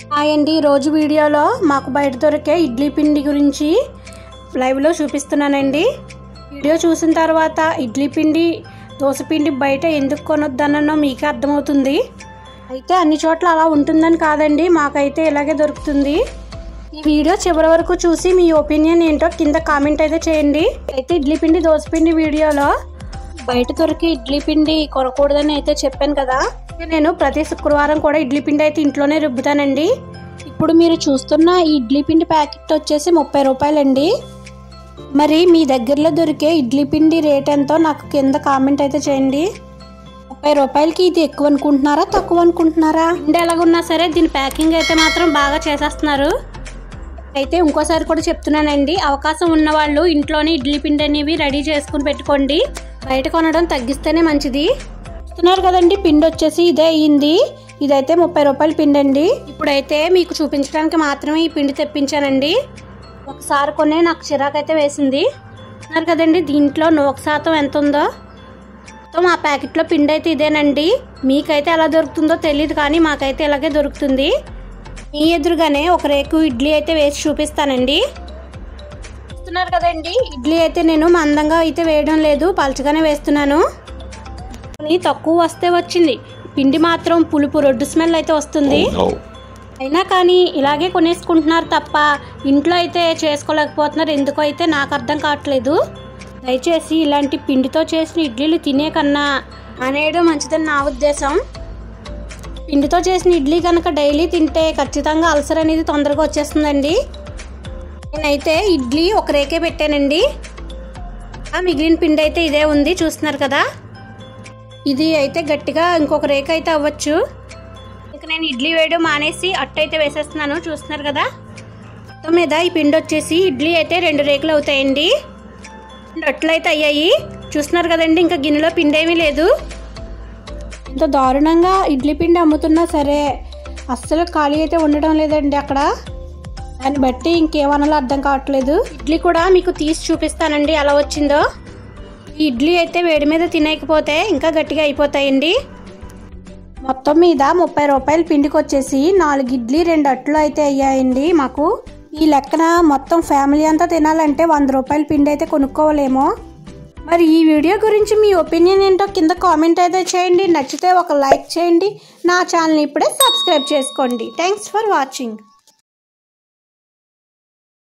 hi అండి రోజు వీడియోలో మాకు బయట దొరికే ఇడ్లీ పిండి గురించి లైవ్లో చూపిస్తున్నానండి వీడియో చూసిన తర్వాత ఇడ్లీ పిండి దోశ పిండి బయట ఎందుకు కొనొద్దనో మీకే అర్థమవుతుంది అయితే అన్ని చోట్ల అలా ఉంటుందని కాదండి మాకైతే ఇలాగే దొరుకుతుంది ఈ వీడియో చివరి వరకు చూసి మీ ఒపీనియన్ ఏంటో కింద కామెంట్ అయితే చేయండి అయితే ఇడ్లీ పిండి దోశ పిండి వీడియోలో బయట దొరికే ఇడ్లీ పిండి కొనకూడదని అయితే చెప్పాను కదా నేను ప్రతి శుక్రవారం కూడా ఇడ్లీ పిండి అయితే ఇంట్లోనే రుబ్బుతానండి ఇప్పుడు మీరు చూస్తున్న ఈ ఇడ్లీ పిండి ప్యాకెట్ వచ్చేసి ముప్పై రూపాయలండి మరి మీ దగ్గరలో దొరికే ఇడ్లీ పిండి రేట్ ఎంతో నాకు కింద కామెంట్ అయితే చేయండి ముప్పై రూపాయలకి ఇది ఎక్కువ అనుకుంటున్నారా తక్కువ అనుకుంటున్నారా పిండి ఎలాగున్నా సరే దీని ప్యాకింగ్ అయితే మాత్రం బాగా చేసేస్తున్నారు అయితే ఇంకోసారి కూడా చెప్తున్నానండి అవకాశం ఉన్న వాళ్ళు ఇంట్లోనే ఇడ్లీ పిండి అనేవి రెడీ చేసుకుని పెట్టుకోండి బయట కొనడం తగ్గిస్తేనే మంచిది చూస్తున్నారు కదండి పిండి వచ్చేసి ఇదే అయ్యింది ఇదైతే ముప్పై రూపాయల పిండి అండి ఇప్పుడైతే మీకు చూపించడానికి మాత్రమే ఈ పిండి తెప్పించానండి ఒకసారి కొనే నాకు చిరాకైతే వేసింది చూస్తున్నారు కదండి దీంట్లో నూక శాతం ఎంత ఉందో మొత్తం మా ప్యాకెట్లో పిండి అయితే ఇదేనండి మీకైతే ఎలా దొరుకుతుందో తెలియదు కానీ మాకైతే ఇలాగే దొరుకుతుంది మీ ఎదురుగానే ఒక రేకు ఇడ్లీ అయితే వేసి చూపిస్తానండి చూస్తున్నారు కదండి ఇడ్లీ అయితే నేను మందంగా అయితే వేయడం లేదు పలచగానే వేస్తున్నాను కానీ తక్కువ వస్తే వచ్చింది పిండి మాత్రం పులుపు రొడ్డు స్మెల్ అయితే వస్తుంది అయినా కానీ ఇలాగే కొనేసుకుంటున్నారు తప్ప ఇంట్లో అయితే చేసుకోలేకపోతున్నారు ఎందుకో అయితే నాకు అర్థం కావట్లేదు దయచేసి ఇలాంటి పిండితో చేసిన ఇడ్లీలు తినే కన్నా అనేయడం మంచిదని నా ఉద్దేశం పిండితో చేసిన ఇడ్లీ కనుక డైలీ తింటే ఖచ్చితంగా అల్సర్ అనేది తొందరగా వచ్చేస్తుందండి నేనైతే ఇడ్లీ ఒక రేకే పెట్టానండి ఆ మిగిలిన పిండి అయితే ఇదే ఉంది చూస్తున్నారు కదా ఇది అయితే గట్టిగా ఇంకొక రేక అయితే అవ్వచ్చు ఇంకా నేను ఇడ్లీ వేయడం మానేసి అట్టు అయితే వేసేస్తున్నాను చూస్తున్నారు కదా మొత్తం మీద ఈ పిండి వచ్చేసి ఇడ్లీ అయితే రెండు రేకులు అవుతాయండి రెండు అట్లు అయితే అయ్యాయి చూస్తున్నారు కదండి ఇంకా గిన్నెలో పిండి ఏమీ లేదు ఇంత దారుణంగా ఇడ్లీ పిండి అమ్ముతున్నా సరే అస్సలు ఖాళీ అయితే ఉండడం లేదండి అక్కడ దాన్ని బట్టి ఇంకేమనాలో అర్థం కావట్లేదు ఇడ్లీ కూడా మీకు తీసి చూపిస్తానండి ఎలా వచ్చిందో ఈ ఇడ్లీ అయితే వేడి మీద తినేయకపోతే ఇంకా గట్టిగా అయిపోతాయండి మొత్తం మీద ముప్పై రూపాయల పిండికి వచ్చేసి నాలుగు ఇడ్లీ రెండు అట్లు అయితే అయ్యాయండి మాకు ఈ లెక్కన మొత్తం ఫ్యామిలీ అంతా తినాలంటే వంద రూపాయల పిండి అయితే కొనుక్కోవాలేమో మరి ఈ వీడియో గురించి మీ ఒపీనియన్ ఏంటో కింద కామెంట్ అయితే చేయండి నచ్చితే ఒక లైక్ చేయండి నా ఛానల్ ఇప్పుడే సబ్స్క్రైబ్ చేసుకోండి థ్యాంక్స్ ఫర్ వాచింగ్